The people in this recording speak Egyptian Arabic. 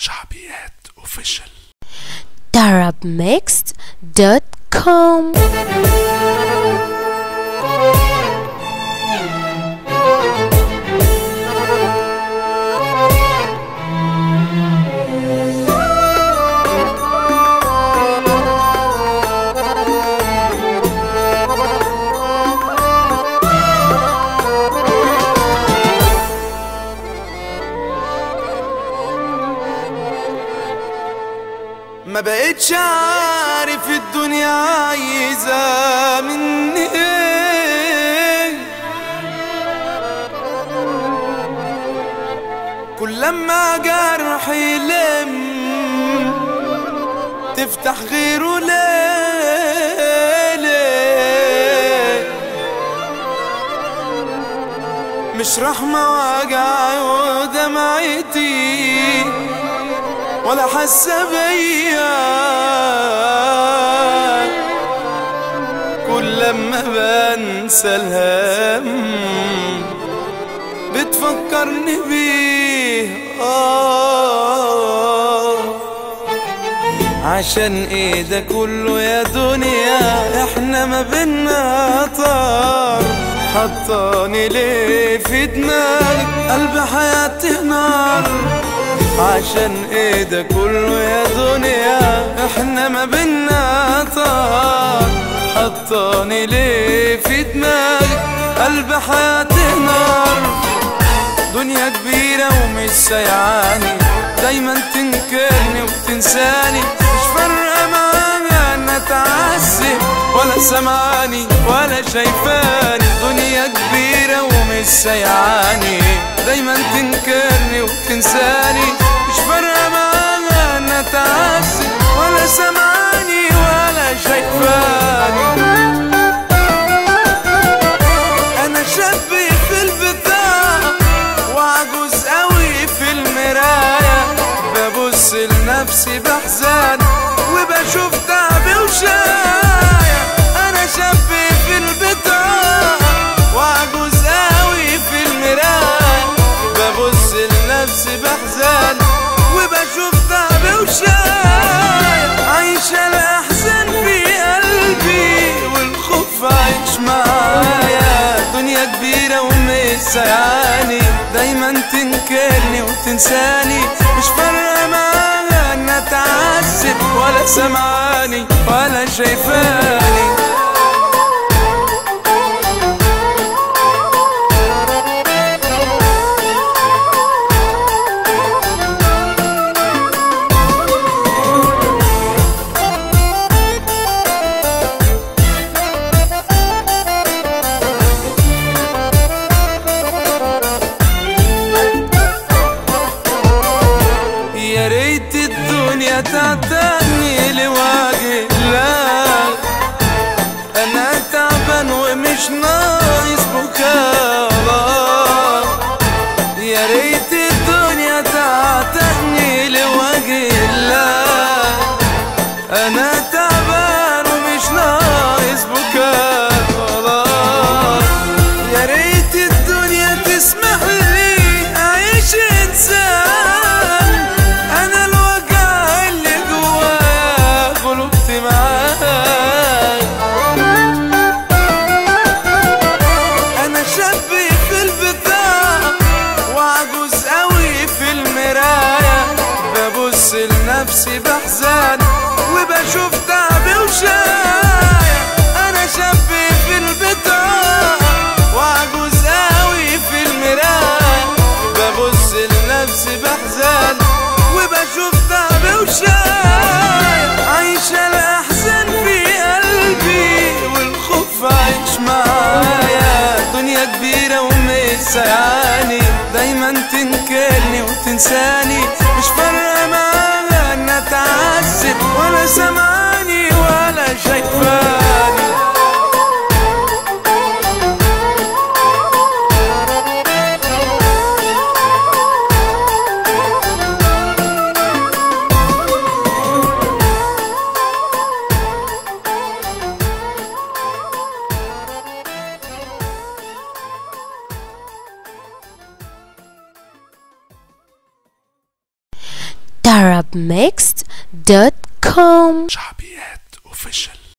شعبيات اوفيشال darabmixed.com ما بقتش عارف الدنيا عايزة مني ايه كل لما جرح يلم تفتح غيره ليه ليه مش رحمة وجع ودمعتي ولا حاسة بيا كل لما بنسى الهم بتفكرني بيه آه عشان ايه ده كله يا دنيا احنا ما بينا طار حطاني ليه في دماغك قلب حياتي نار عشان ايه ده كله يا دنيا احنا ما بينا طار حطاني ليه في دماغك قلب حياتي نار دنيا كبيرة ومش سيعاني دايما تنكرني وتنساني مش فارقة معايا انا اتعذب ولا سمعاني ولا شايفاني دنيا كبيرة ومش سيعاني دايما تنكرني وتنساني مش فارقة معايا انا اتعذب ولا سمعاني ولا شايفاني انا شاب في البطاقة وعجوز قوي في المراية ببص لنفسي بحزان وبشوف تعبي وشاية انا شاب في البطاقة وعجوز قوي في المراية ببص لنفسي بحزان وبشوف تعبي وشاية عايشة الأحزان في قلبي والخوف عايش معايا دنيا كبيرة ومش سيعاني دايما تنكرني وتنساني مش فارقة معايا انها تعذب ولا سمعاني ولا شايفاني يا ريت الدنيا تعتني لوجه الله انا تعبان ومش ناقص بكاء يا ريت الدنيا تعتني لوجه الله انا تعبان ومش ناقص بكاء خلاص يا ريت الدنيا تسمح لي اعيش انسان انا الوجع اللي جوايا غلبت معاك انا شاب في البطاقة وعجوز قوي في المراية ببص لنفسي بحزان وبشوف تعبي وشاية انا شاب في البطاقة وعجوز قوي في المراية ببص لنفسي بحزان وبشوف تعبي وشاية عايشة الأحزان في قلبي والخوف عايش معايا دنيا كبيرة ومش سيعاني دايما تنكرني وتنساني مش فارقة معايا انها تعذب ولا سمعاني ولا شايفاني arabmixed.com شعبيات اوفيشال